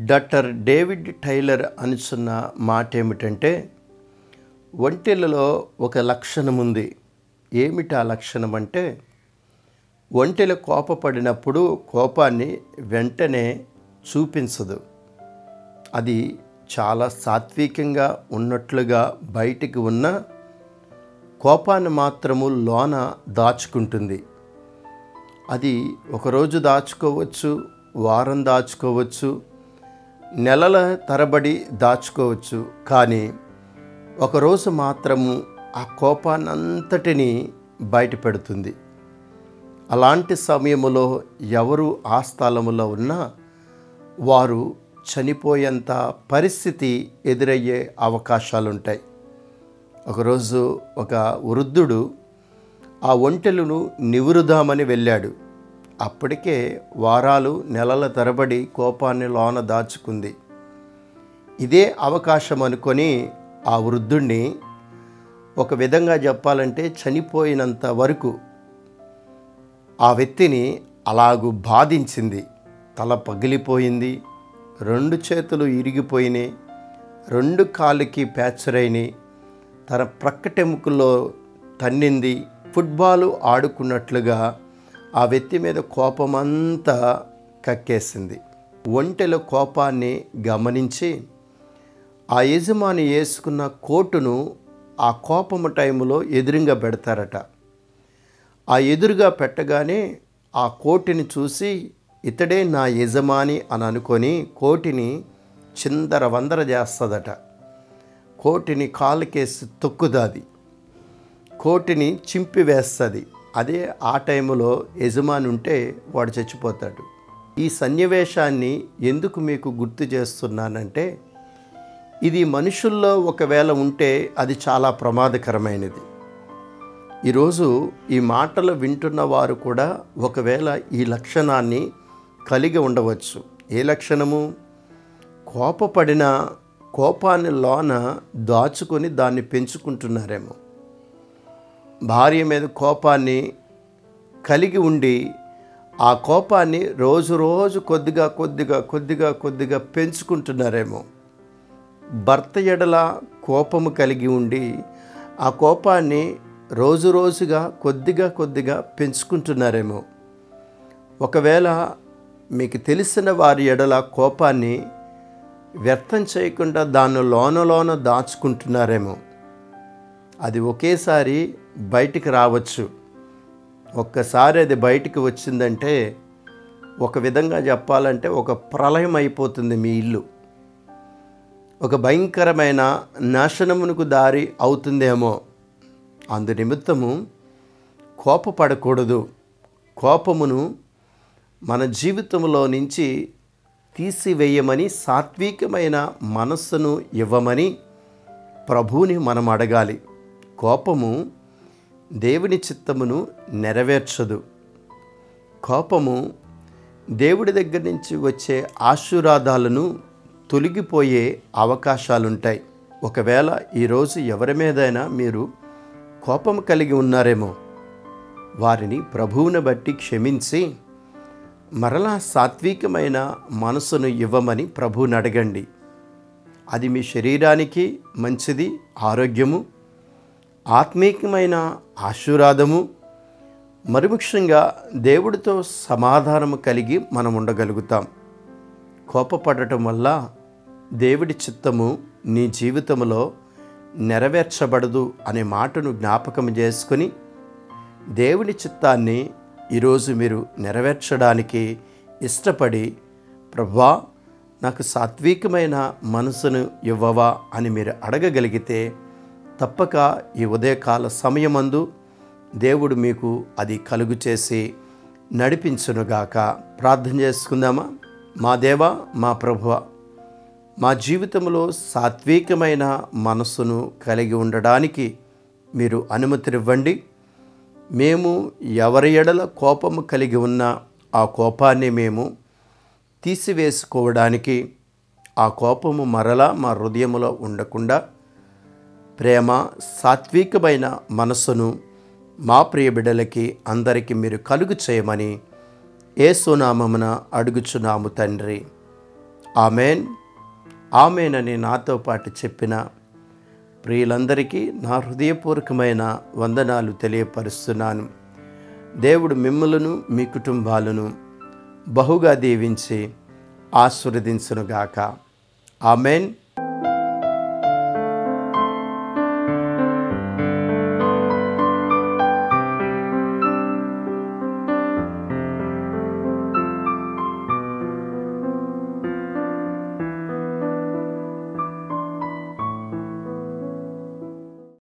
doctor David tailor అనుచున్న మాట ఏమిటంటే ఒంటెలలో ఒక లక్షణం ఉంది ఏమిటి ఆ లక్షణం అంటే ఒంటెలు కోపపడినప్పుడు కోపాన్ని వెంటనే చూపించదు అది చాలా సాత్వికంగా ఉన్నట్లుగా బయటికి ఉన్న కోపాన్ని మాత్రము లోన దాచుకుంటుంది అది ఒకరోజు దాచుకోవచ్చు వారం దాచుకోవచ్చు నెలల తరబడి దాచుకోవచ్చు కానీ ఒకరోజు మాత్రము ఆ కోపాన్ని అంతటిని బయటపెడుతుంది అలాంటి సమయములో ఎవరు ఆ స్థలములో ఉన్నా వారు చనిపోయేంత పరిస్థితి ఎదురయ్యే అవకాశాలు ఉంటాయి ఒకరోజు ఒక వృద్ధుడు ఆ ఒంటెలను నివురుదామని వెళ్ళాడు అప్పటికే వారాలు నెలల తరబడి కోపాన్ని లోన దాచుకుంది ఇదే అవకాశం అనుకొని ఆ వృద్ధుణ్ణి ఒక విధంగా చెప్పాలంటే చనిపోయినంత వరకు ఆ వ్యక్తిని అలాగూ బాధించింది తల పగిలిపోయింది రెండు చేతులు ఇరిగిపోయినాయి రెండు కాళ్ళకి ప్యాచరైనాయి తన ప్రక్కటెముకల్లో తన్నింది ఫుట్బాల్ ఆడుకున్నట్లుగా ఆ వ్యక్తి మీద కోపమంతా కక్కేసింది ఒంటెల కోపాన్ని గమనించి ఆ యజమాని వేసుకున్న కోటును ఆ కోపము టైంలో ఎదురుగా పెడతారట ఆ ఎదురుగా పెట్టగానే ఆ కోటిని చూసి ఇతడే నా యజమాని అని అనుకొని కోటిని చిందర వందర చేస్తుందట కోటిని కాలుకేసి తొక్కుదాది కోటిని చింపి వేస్తుంది అదే ఆ టైంలో యజమాని ఉంటే వాడు చచ్చిపోతాడు ఈ సన్నివేశాన్ని ఎందుకు మీకు గుర్తు చేస్తున్నానంటే ఇది మనుషుల్లో ఒకవేళ ఉంటే అది చాలా ప్రమాదకరమైనది ఈరోజు ఈ మాటలు వింటున్న వారు కూడా ఒకవేళ ఈ లక్షణాన్ని కలిగి ఉండవచ్చు ఏ లక్షణము కోపపడిన కోపాన్ని లోన దాచుకొని దాన్ని పెంచుకుంటున్నారేమో భార్య మీద కోపాన్ని కలిగి ఉండి ఆ కోపాన్ని రోజు రోజు కొద్దిగా కొద్దిగా కొద్దిగా కొద్దిగా పెంచుకుంటున్నారేమో భర్త ఎడల కోపము కలిగి ఉండి ఆ కోపాన్ని రోజు రోజుగా కొద్దిగా కొద్దిగా పెంచుకుంటున్నారేమో ఒకవేళ మీకు తెలిసిన వారి ఎడల కోపాన్ని వ్యర్థం చేయకుండా దాన్ని లోన లోన దాచుకుంటున్నారేమో అది ఒకేసారి బయటికి రావచ్చు ఒక్కసారి అది బయటికి వచ్చిందంటే ఒక విధంగా చెప్పాలంటే ఒక ప్రళయం అయిపోతుంది మీ ఇల్లు ఒక భయంకరమైన నాశనమునకు దారి అవుతుందేమో అందు నిమిత్తము కోపపడకూడదు కోపమును మన జీవితంలో నుంచి తీసివేయమని సాత్వికమైన మనస్సును ఇవ్వమని ప్రభువుని మనం అడగాలి కోపము దేవుని చిత్తమును నెరవేర్చదు కోపము దేవుడి దగ్గర నుంచి వచ్చే ఆశీర్వాదాలను తొలగిపోయే అవకాశాలుంటాయి ఒకవేళ ఈరోజు ఎవరి మీదైనా మీరు కోపం కలిగి ఉన్నారేమో వారిని ప్రభువుని బట్టి క్షమించి మరలా సాత్వికమైన మనసును ఇవ్వమని ప్రభువుని అడగండి అది మీ శరీరానికి మంచిది ఆరోగ్యము ఆత్మీకమైన ఆశీర్వాదము మరి ముఖ్యంగా దేవుడితో సమాధానము కలిగి మనం ఉండగలుగుతాం కోపపడటం వల్ల దేవుడి చిత్తము నీ జీవితంలో నెరవేర్చబడదు అనే మాటను జ్ఞాపకం చేసుకొని దేవుని చిత్తాన్ని ఈరోజు మీరు నెరవేర్చడానికి ఇష్టపడి ప్రభా నాకు సాత్వికమైన మనసును ఇవ్వవా అని మీరు అడగగలిగితే తప్పక ఈ ఉదయకాల సమయమందు దేవుడు మీకు అది కలుగు చేసి నడిపించునుగాక ప్రార్థన చేసుకుందామా మా దేవ మా ప్రభువ మా జీవితంలో సాత్వికమైన మనస్సును కలిగి ఉండడానికి మీరు అనుమతినివ్వండి మేము ఎవరి ఎడల కోపము కలిగి ఉన్న ఆ కోపాన్ని మేము తీసివేసుకోవడానికి ఆ కోపము మరలా మా హృదయములో ఉండకుండా ప్రేమ సాత్వికమైన మనస్సును మా ప్రియ బిడ్డలకి అందరికీ మీరు కలుగు చేయమని ఏసునామమున అడుగుచున్నాము తండ్రి ఆమెన్ ఆమెనని నాతో పాటు చెప్పిన ప్రియులందరికీ నా హృదయపూర్వకమైన వందనాలు తెలియపరుస్తున్నాను దేవుడు మిమ్మలను మీ కుటుంబాలను బహుగా దీవించి ఆశీర్వదించునుగాక ఆమెన్